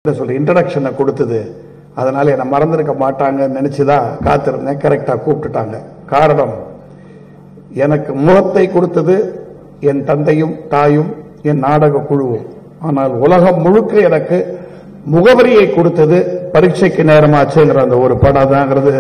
என்ன சொல்ற இன்ட்ரடக்ஷனை கொடுத்தது அதனால என்னை மறந்திருக்க மாட்டாங்கன்னு நினைச்சுதான் காத்திருந்தேன் கரெக்டா கூப்பிட்டுட்டாங்க காரணம் எனக்கு முகத்தை கொடுத்தது என் தந்தையும் தாயும் என் நாடக குழுவும் ஆனால் உலகம் முழுக்க எனக்கு முகவரியை கொடுத்தது பரீட்சைக்கு நேரமாச்சுங்கிற அந்த ஒரு படம் தாங்கிறது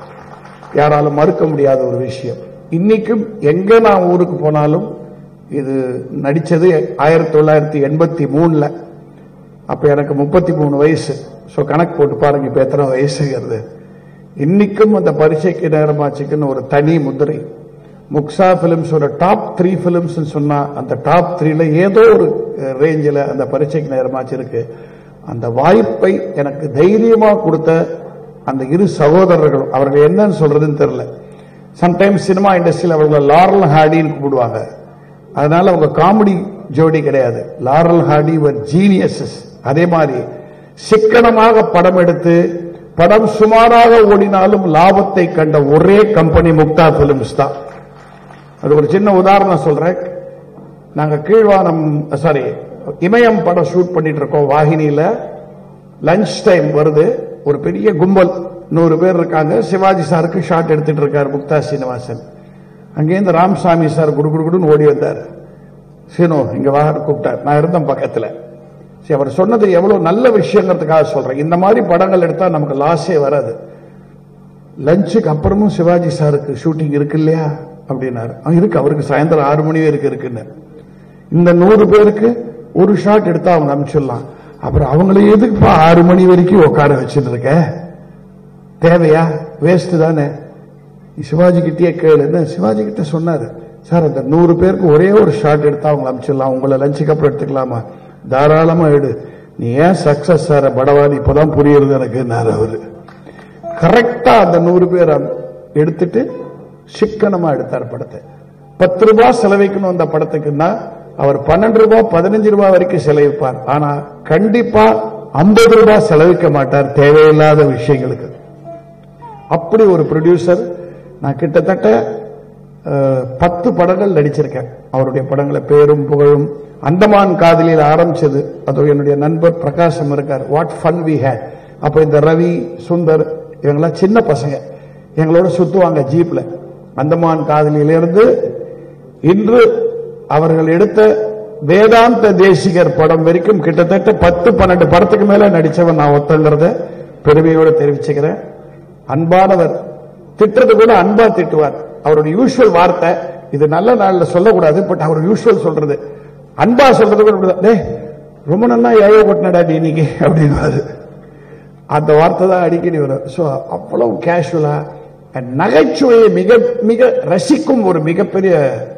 யாராலும் மறுக்க முடியாத ஒரு விஷயம் இன்னைக்கும் எங்க நான் ஊருக்கு போனாலும் இது நடிச்சது ஆயிரத்தி தொள்ளாயிரத்தி எண்பத்தி மூணுல அப்ப எனக்கு முப்பத்தி மூணு வயசு ஸோ கணக்கு போட்டு பாருங்க இப்ப எத்தனை வயசுங்கிறது இன்னைக்கும் அந்த பரீட்சைக்கு நேரமாச்சுக்குன்னு ஒரு தனி முதிரை முக்ஸா பிலிம்ஸோட டாப் த்ரீ பிலிம்ஸ் சொன்னா அந்த டாப் த்ரீல ஏதோ ஒரு ரேஞ்சில் அந்த பரீட்சைக்கு நேரமாச்சு இருக்கு அந்த வாய்ப்பை எனக்கு தைரியமா கொடுத்த அந்த இரு சகோதரர்களும் அவர்கள் என்னன்னு சொல்றதுன்னு தெரியல சம்டைம்ஸ் சினிமா இண்டஸ்ட்ரியில் அவர்களை லாரல் ஹார்டின்னு கூப்பிடுவாங்க அதனால அவங்க காமெடி ஜோடி கிடையாது லாரல் ஹார்டி வர் ஜீனியஸஸ் அதே மாதிரி சிக்கனமாக படம் எடுத்து படம் சுமாராக ஓடினாலும் லாபத்தை கண்ட ஒரே கம்பெனி முக்தா பிலிம்ஸ் தான் அது ஒரு சின்ன உதாரணம் சொல்றேன் நாங்க கீழ்வானம் சாரி இமயம் படம் ஷூட் பண்ணிட்டு இருக்கோம் வாகினியில லஞ்ச் டைம் வருது ஒரு பெரிய கும்பல் நூறு பேர் இருக்காங்க சிவாஜி சாருக்கு ஷாட் எடுத்துட்டு இருக்காரு முக்தா சீனிவாசன் அங்கேருந்து ராமசாமி சார் குடுகுடுன்னு ஓடி வந்தார் சீனு இங்க வா கூப்பிட்டார் நான் இருந்தேன் பக்கத்துல சரி அவர் சொன்னது எவ்வளவு நல்ல விஷயங்கிறதுக்காக சொல்றேன் இந்த மாதிரி படங்கள் எடுத்தா நமக்கு லாஸே வராது லஞ்சுக்கு அப்புறமும் சிவாஜி சாருக்கு ஷூட்டிங் இருக்கு இல்லையா அப்படின்னாரு "ஆ, இருக்கு அவருக்கு சாயந்தரம் ஆறு மணி வரைக்கும் இருக்குன்னு இந்த நூறு பேருக்கு ஒரு ஷாட் எடுத்தா அவங்க அனுப்பிச்சிடலாம் அப்புறம் அவங்கள எதுக்குப்பா ஆறு மணி வரைக்கும் உட்கார வச்சுட்டு இருக்க தேவையா வேஸ்ட் தானே நீ சிவாஜி கிட்டே கேளுன்னு சிவாஜி கிட்ட சொன்னாரு சார் அந்த நூறு பேருக்கு ஒரே ஒரு ஷாட் எடுத்தா அவங்க அனுப்பிச்சிடலாம் உங்களை லஞ்சுக்கு அப்புறம் எடுத்துக்கலாமா தாராளமா எடு நீ ஏன் சக்சஸ் சார் படவானி இப்பதான் புரியுறது எனக்குன்னாரு அவரு கரெக்டா அந்த நூறு பேர் எடுத்துட்டு சிக்கனமா எடுத்தார் படத்தை பத்து ரூபாய் செலவைக்கணும் அந்த படத்துக்குன்னா அவர் பன்னெண்டு ரூபாய் பதினஞ்சு ரூபாய் வரைக்கும் செலவிப்பார் ஆனா கண்டிப்பா ஐம்பது ரூபாய் செலவிக்க மாட்டார் தேவையில்லாத விஷயங்களுக்கு அப்படி ஒரு ப்ரொடியூசர் நான் கிட்டத்தட்ட அஹ், பத்து படங்கள் நடிச்சிருக்கேன் அவருடைய படங்களை பேரும் புகழும் அந்தமான் காதலில் ஆரம்பிச்சது அது என்னுடைய நண்பர் பிரகாசம் இருக்கார் வாட் ஃபன் வி ஹேட் அப்ப இந்த ரவி சுந்தர் இவங்கெல்லாம் சின்ன பசங்க எங்களோட சுத்துவாங்க ஜீப்ல அந்தமான் காதலியிலிருந்து இன்று அவர்கள் எடுத்த வேதாந்த தேசிகர் படம் வரைக்கும் கிட்டத்தட்ட பத்து பன்னெண்டு படத்துக்கு மேல நடிச்சவன் நான் ஒத்தங்கிறத பெருமையோட தெரிவிச்சுக்கிறேன் அன்பானவர் திட்டுறது கூட அன்பா திட்டுவார் அவருடைய யூஷுவல் வார்த்தை இது நல்ல நாள்ல சொல்லக்கூடாது பட் அவர் யூஷுவல் சொல்றது அன்பா சொல்றது கூட இப்படிதான், டேய் ரொம்ப நல்லா ஏழை கொட்டினடா நீ இன்னைக்கு அப்படின்வாரு அந்த வார்த்தை தான் அடிக்கடி வரும் ஸோ அவ்வளவு கேஷுவலா நகைச்சுவையை மிக மிக ரசிக்கும் ஒரு மிகப்பெரிய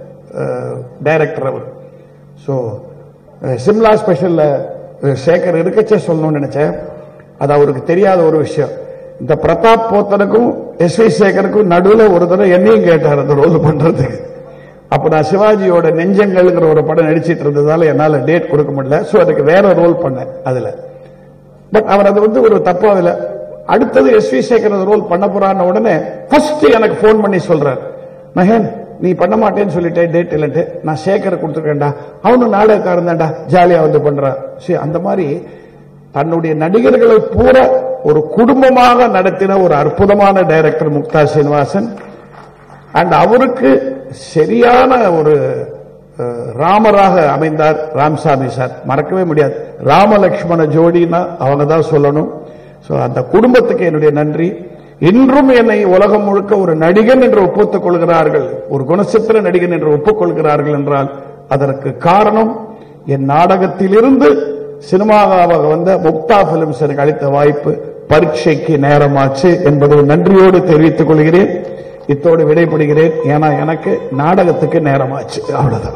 டைரக்டர் அவர் ஸோ சிம்லா ஸ்பெஷல்ல சேகர் இருக்கச்சே சொல்லணும்னு நினைச்சேன் அது அவருக்கு தெரியாத ஒரு விஷயம் இந்த பிரதாப் போத்தனுக்கும் எஸ் வி சேகருக்கும் நடுவில் ஒரு தடவை என்னையும் கேட்டார் அந்த ரோல் பண்றதுக்கு அப்ப நான் சிவாஜியோட நெஞ்சங்கள்ங்கிற ஒரு படம் நடிச்சிட்டு இருந்ததால என்னால டேட் கொடுக்க முடியல ஸோ அதுக்கு வேற ரோல் பண்ணேன் அதுல பட் அவர் அது வந்து ஒரு தப்பா இல்ல அடுத்தது எஸ் வி சேகர் ரோல் பண்ண போறான்னு உடனே ஃபர்ஸ்ட் எனக்கு ஃபோன் பண்ணி சொல்றார் மகேன் நீ பண்ண மாட்டேன்னு சொல்லிட்டேன் டேட் இல்லன்ட்டு நான் சேகர் கொடுத்துருக்கேன்டா அவனும் நாடகக்காரன் தான்டா ஜாலியா வந்து பண்றான் சரி அந்த மாதிரி தன்னுடைய நடிகர்களை பூரா ஒரு குடும்பமாக நடத்தின ஒரு அற்புதமான டைரக்டர் முக்தா சீனிவாசன் அண்ட் அவருக்கு சரியான ஒரு அஹ், ராமராக அமைந்தார் ராம்சாமி சார் மறக்கவே முடியாது ராமலக்ஷ்மண ஜோடினா அவங்க தான் சொல்லணும் சோ அந்த குடும்பத்துக்கு என்னுடைய நன்றி இன்றும் என்னை உலகம் முழுக்க ஒரு நடிகன் என்று ஒப்புத்துக் கொள்கிறார்கள் ஒரு குணச்சித்திர நடிகன் என்று ஒப்புக்கொள்கிறார்கள் என்றால் அதற்கு காரணம் என் நாடகத்திலிருந்து சினிமாவாக வந்த முக்தா பிலிம்ஸ் எனக்கு அளித்த வாய்ப்பு பரீட்சைக்கு நேரமாச்சு என்பதை நன்றியோடு தெரிவித்துக் கொள்கிறேன் இத்தோடு விடைபடுகிறேன் ஏன்னா எனக்கு நாடகத்துக்கு நேரமாச்சு அவ்வளவுதான்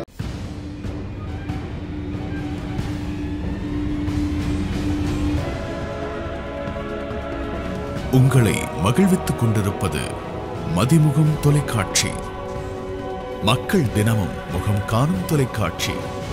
உங்களை மகிழ்வித்துக் கொண்டிருப்பது மதிமுகம் தொலைக்காட்சி மக்கள் தினமும் முகம் காணும் தொலைக்காட்சி